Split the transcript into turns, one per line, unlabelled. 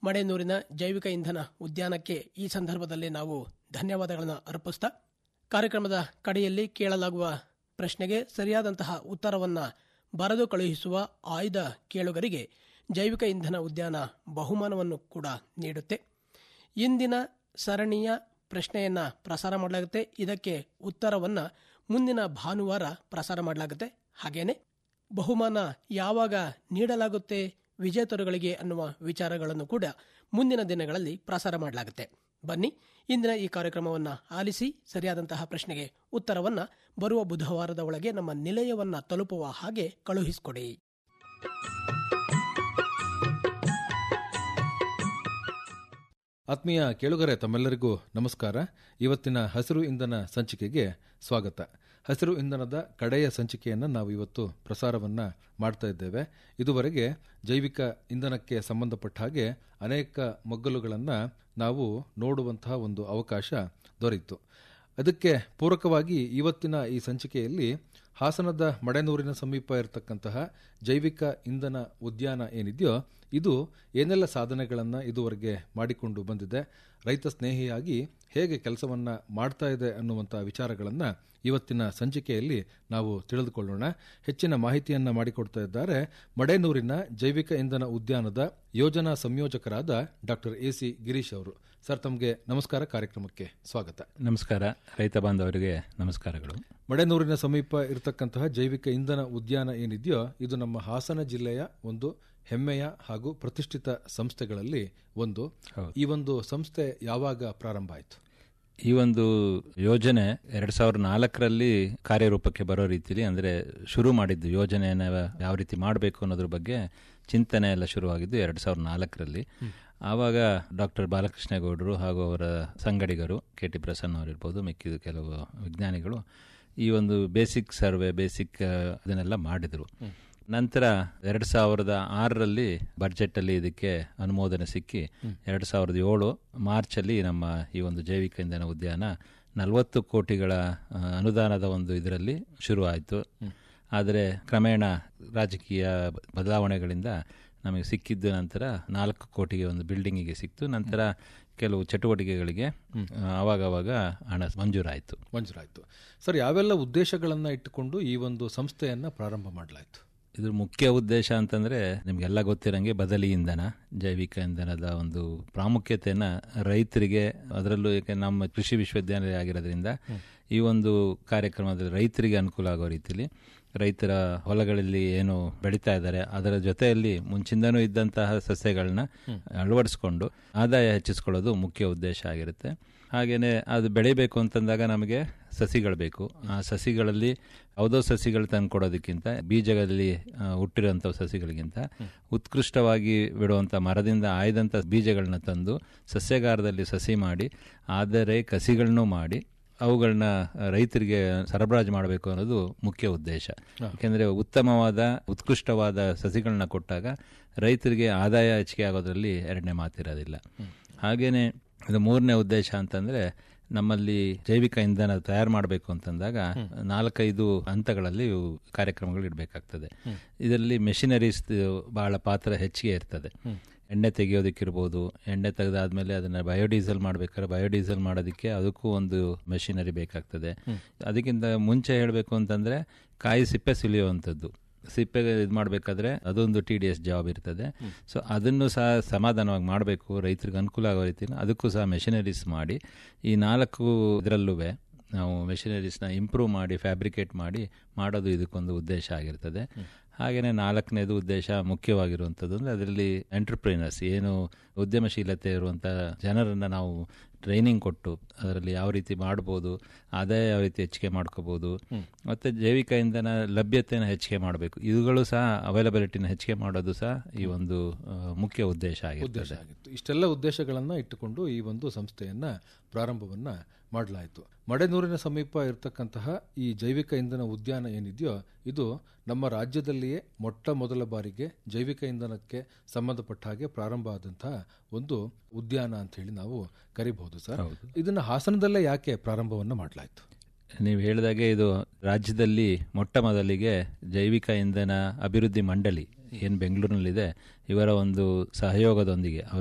ಮಡೆನೂರಿನ ಜೈವಿಕ ಇಂಧನ ಉದ್ಯಾನಕ್ಕೆ ಈ ಸಂದರ್ಭದಲ್ಲಿ ನಾವು ಧನ್ಯವಾದಗಳನ್ನು ಅರ್ಪಿಸ್ತಾ ಕಾರ್ಯಕ್ರಮದ ಕಡೆಯಲ್ಲಿ ಕೇಳಲಾಗುವ ಪ್ರಶ್ನೆಗೆ ಸರಿಯಾದಂತಹ ಉತ್ತರವನ್ನ ಬರೆದು ಕಳುಹಿಸುವ ಆಯ್ದ ಕೇಳುಗರಿಗೆ ಜೈವಿಕ ಇಂಧನ ಉದ್ಯಾನ ಬಹುಮಾನವನ್ನು ಕೂಡ ನೀಡುತ್ತೆ ಇಂದಿನ ಸರಣಿಯ ಪ್ರಶ್ನೆಯನ್ನ ಪ್ರಸಾರ ಮಾಡಲಾಗುತ್ತೆ ಇದಕ್ಕೆ ಉತ್ತರವನ್ನ ಮುಂದಿನ ಭಾನುವಾರ ಪ್ರಸಾರ ಮಾಡಲಾಗುತ್ತೆ ಹಾಗೇನೆ ಬಹುಮಾನ ಯಾವಾಗ ನೀಡಲಾಗುತ್ತೆ ವಿಜೇತರುಗಳಿಗೆ ಅನ್ನುವ ವಿಚಾರಗಳನ್ನು ಕೂಡ ಮುಂದಿನ ದಿನಗಳಲ್ಲಿ ಪ್ರಸಾರ ಮಾಡಲಾಗುತ್ತೆ ಬನ್ನಿ ಇಂದಿನ ಈ ಕಾರ್ಯಕ್ರಮವನ್ನ ಆಲಿಸಿ ಸರಿಯಾದಂತಹ ಪ್ರಶ್ನೆಗೆ ಉತ್ತರವನ್ನ ಬರುವ ಬುಧವಾರದ ಒಳಗೆ ನಮ್ಮ ನಿಲಯವನ್ನ ತಲುಪುವ ಹಾಗೆ ಕಳುಹಿಸಿಕೊಡಿ
ಆತ್ಮೀಯ ಕೇಳುಗರೆ ತಮ್ಮೆಲ್ಲರಿಗೂ ನಮಸ್ಕಾರ ಇವತ್ತಿನ ಹಸಿರು ಇಂಧನ ಸಂಚಿಕೆಗೆ ಸ್ವಾಗತ ಹಸಿರು ಇಂಧನದ ಕಡೆಯ ಸಂಚಿಕೆಯನ್ನು ನಾವು ಇವತ್ತು ಪ್ರಸಾರವನ್ನ ಮಾಡ್ತಾ ಇದ್ದೇವೆ ಇದುವರೆಗೆ ಜೈವಿಕ ಇಂಧನಕ್ಕೆ ಸಂಬಂಧಪಟ್ಟ ಹಾಗೆ ಅನೇಕ ಮಗ್ಗಲುಗಳನ್ನು ನಾವು ನೋಡುವಂತಹ ಒಂದು ಅವಕಾಶ ದೊರೆಯಿತು ಅದಕ್ಕೆ ಪೂರಕವಾಗಿ ಇವತ್ತಿನ ಈ ಸಂಚಿಕೆಯಲ್ಲಿ ಹಾಸನದ ಮಡೆನೂರಿನ ಸಮೀಪ ಇರತಕ್ಕಂತಹ ಜೈವಿಕ ಇಂಧನ ಉದ್ಯಾನ ಏನಿದೆಯೋ ಇದು ಏನೆಲ್ಲ ಸಾಧನೆಗಳನ್ನು ಇದುವರೆಗೆ ಮಾಡಿಕೊಂಡು ಬಂದಿದೆ ರೈತ ಸ್ನೇಹಿಯಾಗಿ ಹೇಗೆ ಕೆಲಸವನ್ನ ಮಾಡ್ತಾ ಇದೆ ಅನ್ನುವಂಥ ವಿಚಾರಗಳನ್ನು ಇವತ್ತಿನ ಸಂಚಿಕೆಯಲ್ಲಿ ನಾವು ತಿಳಿದುಕೊಳ್ಳೋಣ ಹೆಚ್ಚಿನ ಮಾಹಿತಿಯನ್ನ ಮಾಡಿಕೊಡ್ತಾ ಇದ್ದಾರೆ ಮಡೆನೂರಿನ ಜೈವಿಕ ಇಂಧನ ಉದ್ಯಾನದ ಯೋಜನಾ ಸಂಯೋಜಕರಾದ ಡಾಕ್ಟರ್ ಎ ಸಿ ಗಿರೀಶ್ ಅವರು ಸರ್ ತಮಗೆ ನಮಸ್ಕಾರ ಕಾರ್ಯಕ್ರಮಕ್ಕೆ ಸ್ವಾಗತ
ನಮಸ್ಕಾರ ರೈತ ಬಾಂಧವರಿಗೆ ನಮಸ್ಕಾರಗಳು
ಮಡೆನೂರಿನ ಸಮೀಪ ಇರತಕ್ಕಂತಹ ಜೈವಿಕ ಇಂಧನ ಉದ್ಯಾನ ಏನಿದೆಯೋ ಇದು ನಮ್ಮ ಹಾಸನ ಜಿಲ್ಲೆಯ ಒಂದು ಹೆಮ್ಮೆಯ ಹಾಗೂ ಪ್ರತಿಷ್ಠಿತ ಸಂಸ್ಥೆಗಳಲ್ಲಿ ಒಂದು ಈ ಒಂದು ಸಂಸ್ಥೆ ಯಾವಾಗ ಪ್ರಾರಂಭ ಆಯಿತು
ಈ ಒಂದು ಯೋಜನೆ ಎರಡ್ ಸಾವಿರದ ನಾಲ್ಕರಲ್ಲಿ ಕಾರ್ಯರೂಪಕ್ಕೆ ಬರೋ ರೀತಿಲಿ ಅಂದ್ರೆ ಶುರು ಮಾಡಿದ್ದು ಯೋಜನೆಯನ್ನ ಯಾವ ರೀತಿ ಮಾಡಬೇಕು ಅನ್ನೋದ್ರ ಬಗ್ಗೆ ಚಿಂತನೆ ಎಲ್ಲ ಶುರುವಾಗಿದ್ದು ಎರಡ್ ಸಾವಿರದ ನಾಲ್ಕರಲ್ಲಿ ಆವಾಗ ಡಾಕ್ಟರ್ ಬಾಲಕೃಷ್ಣೇಗೌಡರು ಹಾಗೂ ಅವರ ಸಂಗಡಿಗರು ಕೆ ಟಿ ಪ್ರಸನ್ನ ಅವರಿರ್ಬೋದು ಮಿಕ್ಕಿದ ಕೆಲವು ವಿಜ್ಞಾನಿಗಳು ಈ ಒಂದು ಬೇಸಿಕ್ ಸರ್ವೆ ಬೇಸಿಕ್ ಇದನ್ನೆಲ್ಲ ಮಾಡಿದರು ನಂತರ ಎರಡ್ ಸಾವಿರದ ಆರರಲ್ಲಿ ಬಜೆಟ್ ಅಲ್ಲಿ ಇದಕ್ಕೆ ಅನುಮೋದನೆ ಸಿಕ್ಕಿ ಎರಡ್ ಸಾವಿರದ ಏಳು ಮಾರ್ಚ್ ಅಲ್ಲಿ ನಮ್ಮ ಈ ಒಂದು ಜೈವಿಕ ಇಂಧನ ಉದ್ಯಾನ ನಲವತ್ತು ಕೋಟಿಗಳ ಅನುದಾನದ ಒಂದು ಇದರಲ್ಲಿ ಶುರು ಆಯಿತು ಆದರೆ ಕ್ರಮೇಣ ರಾಜಕೀಯ ಬದಲಾವಣೆಗಳಿಂದ ನಮಗೆ ಸಿಕ್ಕಿದ್ದು ನಂತರ ನಾಲ್ಕು ಕೋಟಿಗೆ ಒಂದು ಬಿಲ್ಡಿಂಗಿಗೆ ಸಿಕ್ತು ನಂತರ ಕೆಲವು ಚಟುವಟಿಕೆಗಳಿಗೆ ಅವಾಗವಾಗ ಹಣ ಮಂಜೂರಾಯಿತು
ಮಂಜೂರಾಯಿತು ಸರ್ ಯಾವೆಲ್ಲ ಉದ್ದೇಶಗಳನ್ನು ಇಟ್ಟುಕೊಂಡು ಈ ಒಂದು ಸಂಸ್ಥೆಯನ್ನ ಪ್ರಾರಂಭ ಮಾಡಲಾಯಿತು
ಇದ್ರ ಮುಖ್ಯ ಉದ್ದೇಶ ಅಂತಂದ್ರೆ ನಿಮ್ಗೆಲ್ಲ ಗೊತ್ತಿರಂಗೆ ಬದಲಿ ಇಂಧನ ಜೈವಿಕ ಇಂಧನದ ಒಂದು ಪ್ರಾಮುಖ್ಯತೆಯನ್ನ ರೈತರಿಗೆ ಅದರಲ್ಲೂ ಏಕೆ ನಮ್ಮ ಕೃಷಿ ವಿಶ್ವವಿದ್ಯಾನಿಲಯ ಆಗಿರೋದ್ರಿಂದ ಈ ಒಂದು ಕಾರ್ಯಕ್ರಮದಲ್ಲಿ ರೈತರಿಗೆ ಅನುಕೂಲ ಆಗೋ ರೀತಿಯಲ್ಲಿ ರೈತರ ಹೊಲಗಳಲ್ಲಿ ಏನು ಬೆಳೀತಾ ಇದ್ದಾರೆ ಅದರ ಜೊತೆಯಲ್ಲಿ ಮುಂಚಿಂದನೂ ಇದ್ದಂತಹ ಸಸ್ಯಗಳನ್ನ ಅಳವಡಿಸ್ಕೊಂಡು ಆದಾಯ ಹೆಚ್ಚಿಸ್ಕೊಳ್ಳೋದು ಮುಖ್ಯ ಉದ್ದೇಶ ಆಗಿರುತ್ತೆ ಹಾಗೇನೆ ಅದು ಬೆಳಿಬೇಕು ಅಂತಂದಾಗ ನಮಗೆ ಸಸಿಗಳು ಬೇಕು ಆ ಸಸಿಗಳಲ್ಲಿ ಯಾವುದೋ ಸಸಿಗಳು ತಂದು ಕೊಡೋದಕ್ಕಿಂತ ಬೀಜಗಳಲ್ಲಿ ಹುಟ್ಟಿರುವಂಥ ಸಸಿಗಳಿಗಿಂತ ಉತ್ಕೃಷ್ಟವಾಗಿ ಬಿಡುವಂಥ ಮರದಿಂದ ಆಯ್ದಂಥ ಬೀಜಗಳನ್ನ ತಂದು ಸಸ್ಯಗಾರದಲ್ಲಿ ಸಸಿ ಮಾಡಿ ಆದರೆ ಕಸಿಗಳನ್ನು ಮಾಡಿ ಅವುಗಳನ್ನ ರೈತರಿಗೆ ಸರಬರಾಜು ಮಾಡಬೇಕು ಅನ್ನೋದು ಮುಖ್ಯ ಉದ್ದೇಶ ಯಾಕೆಂದ್ರೆ ಉತ್ತಮವಾದ ಉತ್ಕೃಷ್ಟವಾದ ಸಸಿಗಳನ್ನ ಕೊಟ್ಟಾಗ ರೈತರಿಗೆ ಆದಾಯ ಹೆಚ್ಚಿಗೆ ಆಗೋದ್ರಲ್ಲಿ ಎರಡನೇ ಮಾತಿರೋದಿಲ್ಲ ಹಾಗೇನೆ ಇದು ಮೂರನೇ ಉದ್ದೇಶ ಅಂತಂದ್ರೆ ನಮ್ಮಲ್ಲಿ ಜೈವಿಕ ಇಂಧನ ತಯಾರು ಮಾಡಬೇಕು ಅಂತಂದಾಗ ನಾಲ್ಕೈದು ಹಂತಗಳಲ್ಲಿ ಕಾರ್ಯಕ್ರಮಗಳು ಇಡಬೇಕಾಗ್ತದೆ ಇದರಲ್ಲಿ ಮೆಷಿನರೀಸ್ ಬಹಳ ಪಾತ್ರ ಹೆಚ್ಚಿಗೆ ಇರ್ತದೆ ಎಣ್ಣೆ ತೆಗೆಯೋದಕ್ಕಿರ್ಬೋದು ಎಣ್ಣೆ ತೆಗೆದಾದ್ಮೇಲೆ ಅದನ್ನ ಬಯೋಡೀಸೆಲ್ ಮಾಡ್ಬೇಕಾದ್ರೆ ಬಯೋಡೀಸೆಲ್ ಮಾಡೋದಕ್ಕೆ ಅದಕ್ಕೂ ಒಂದು ಮೆಷಿನರಿ ಬೇಕಾಗ್ತದೆ ಅದಕ್ಕಿಂತ ಮುಂಚೆ ಹೇಳಬೇಕು ಅಂತಂದ್ರೆ ಕಾಯಿ ಸಿಪ್ಪೆ ಸುಲಿಯುವಂಥದ್ದು ಸಿಪ್ಪೆ ಇದು ಮಾಡಬೇಕಾದ್ರೆ ಅದೊಂದು ಟಿ ಡಿ ಎಸ್ ಜಾಬ್ ಇರ್ತದೆ ಸೊ ಅದನ್ನು ಸಹ ಸಮಾಧಾನವಾಗಿ ಮಾಡಬೇಕು ರೈತರಿಗೆ ಅನುಕೂಲ ಆಗೋ ರೀತಿಯಲ್ಲಿ ಅದಕ್ಕೂ ಸಹ ಮೆಷಿನರೀಸ್ ಮಾಡಿ ಈ ನಾಲ್ಕು ಇದರಲ್ಲೂ ನಾವು ಮೆಷಿನರೀಸ್ನ ಇಂಪ್ರೂವ್ ಮಾಡಿ ಫ್ಯಾಬ್ರಿಕೇಟ್ ಮಾಡಿ ಮಾಡೋದು ಇದಕ್ಕೊಂದು ಉದ್ದೇಶ ಆಗಿರ್ತದೆ ಹಾಗೆಯೇ ನಾಲ್ಕನೇದು ಉದ್ದೇಶ ಮುಖ್ಯವಾಗಿರುವಂಥದ್ದು ಅಂದರೆ ಅದರಲ್ಲಿ ಎಂಟರ್ಪ್ರಿನರ್ಸ್ ಏನು ಉದ್ಯಮಶೀಲತೆ ಇರುವಂಥ ಜನರನ್ನು ನಾವು ಟ್ರೈನಿಂಗ್ ಕೊಟ್ಟು ಅದರಲ್ಲಿ ಯಾವ ರೀತಿ ಮಾಡ್ಬೋದು ಆದಾಯ ಯಾವ ರೀತಿ ಹೆಚ್ಚಿಗೆ ಮಾಡ್ಕೋಬಹುದು ಮತ್ತೆ ಜೈವಿಕ ಇಂಧನ ಲಭ್ಯತೆಯನ್ನು ಹೆಚ್ಚಿಗೆ ಮಾಡಬೇಕು ಇವುಗಳು ಸಹ ಅವೈಲಬಿಲಿಟಿನ ಹೆಚ್ಚಿಗೆ ಮಾಡೋದು ಸಹ ಈ ಒಂದು ಮುಖ್ಯ ಉದ್ದೇಶ
ಉದ್ದೇಶ ಆಗಿತ್ತು ಇಷ್ಟೆಲ್ಲ ಉದ್ದೇಶಗಳನ್ನ ಇಟ್ಟುಕೊಂಡು ಈ ಒಂದು ಸಂಸ್ಥೆಯನ್ನ ಪ್ರಾರಂಭವನ್ನ ಮಾಡಲಾಯಿತು ಮಡೆನೂರಿನ ಸಮೀಪ ಇರತಕ್ಕಂತಹ ಈ ಜೈವಿಕ ಇಂಧನ ಉದ್ಯಾನ ಏನಿದೆಯೋ ಇದು ನಮ್ಮ ರಾಜ್ಯದಲ್ಲಿಯೇ ಮೊಟ್ಟ ಮೊದಲ ಬಾರಿಗೆ ಜೈವಿಕ ಇಂಧನಕ್ಕೆ ಸಂಬಂಧಪಟ್ಟ ಹಾಗೆ ಪ್ರಾರಂಭ ಆದಂತಹ ಒಂದು ಉದ್ಯಾನ ಅಂತ ಹೇಳಿ ನಾವು ಕರಿಬಹುದು ಸರ್ ಇದನ್ನ ಹಾಸನದಲ್ಲೇ ಯಾಕೆ ಪ್ರಾರಂಭವನ್ನ ಮಾಡಲಾಯಿತು
ನೀವು ಹೇಳಿದಾಗೆ ಇದು ರಾಜ್ಯದಲ್ಲಿ ಮೊಟ್ಟ ಮೊದಲಿಗೆ ಜೈವಿಕ ಇಂಧನ ಅಭಿವೃದ್ಧಿ ಮಂಡಳಿ ಏನು ಬೆಂಗಳೂರಿನಲ್ಲಿದೆ ಇವರ ಒಂದು ಸಹಯೋಗದೊಂದಿಗೆ ಅವರ